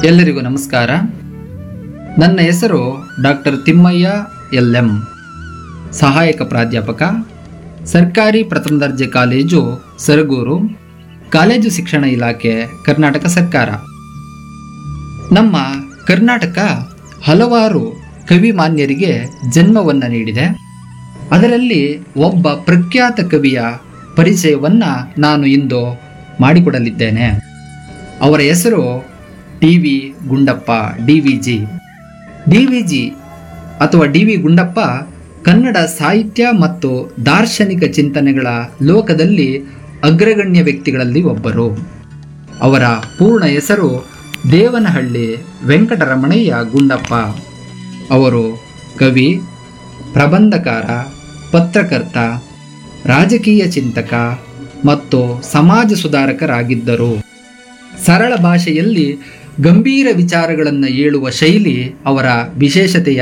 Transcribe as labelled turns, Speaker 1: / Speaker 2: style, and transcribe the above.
Speaker 1: ಎಲ್ಲರಿಗೂ ನಮಸ್ಕಾರ ನನ್ನ ಹೆಸರು ಡಾಕ್ಟರ್ ತಿಮ್ಮಯ್ಯ ಎಲ್ ಎಂ ಸಹಾಯಕ ಪ್ರಾಧ್ಯಾಪಕ ಸರ್ಕಾರಿ ಪ್ರಥಮ ದರ್ಜೆ ಕಾಲೇಜು ಸರಗೂರು ಕಾಲೇಜು ಶಿಕ್ಷಣ ಇಲಾಖೆ ಕರ್ನಾಟಕ ಸರ್ಕಾರ ನಮ್ಮ ಕರ್ನಾಟಕ ಹಲವಾರು ಕವಿಮಾನ್ಯರಿಗೆ ಜನ್ಮವನ್ನು ನೀಡಿದೆ ಅದರಲ್ಲಿ ಒಬ್ಬ ಪ್ರಖ್ಯಾತ ಕವಿಯ ಪರಿಚಯವನ್ನ ನಾನು ಇಂದು ಮಾಡಿಕೊಡಲಿದ್ದೇನೆ ಅವರ ಹೆಸರು D V Gundappa D V G D V G ಅಥವಾ ಡಿ ವಿ ಗುಂಡಪ್ಪ ಕನ್ನಡ ಸಾಹಿತ್ಯ ಮತ್ತು ದಾರ್ಶನಿಕ ಚಿಂತನೆಗಳ ಲೋಕದಲ್ಲಿ ಅಗ್ರಗಣ್ಯ ವ್ಯಕ್ತಿಗಳಲ್ಲಿ ಒಬ್ಬರು ಅವರ ಪೂರ್ಣ ಹೆಸರು ದೇವನಹಳ್ಳಿ ವೆಂಕಟರಮಣಯ್ಯ ಗುಂಡಪ್ಪ ಅವರು ಕವಿ ಪ್ರಬಂಧಕಾರ ಪತ್ರಕರ್ತ ರಾಜಕೀಯ ಚಿಂತಕ ಮತ್ತು ಸಮಾಜ ಸುಧಾರಕರಾಗಿದ್ದರು ಸರಳ ಭಾಷೆಯಲ್ಲಿ ಗಂಭೀರ ವಿಚಾರಗಳನ್ನು ಹೇಳುವ ಶೈಲಿ ಅವರ ವಿಶೇಷತೆಯ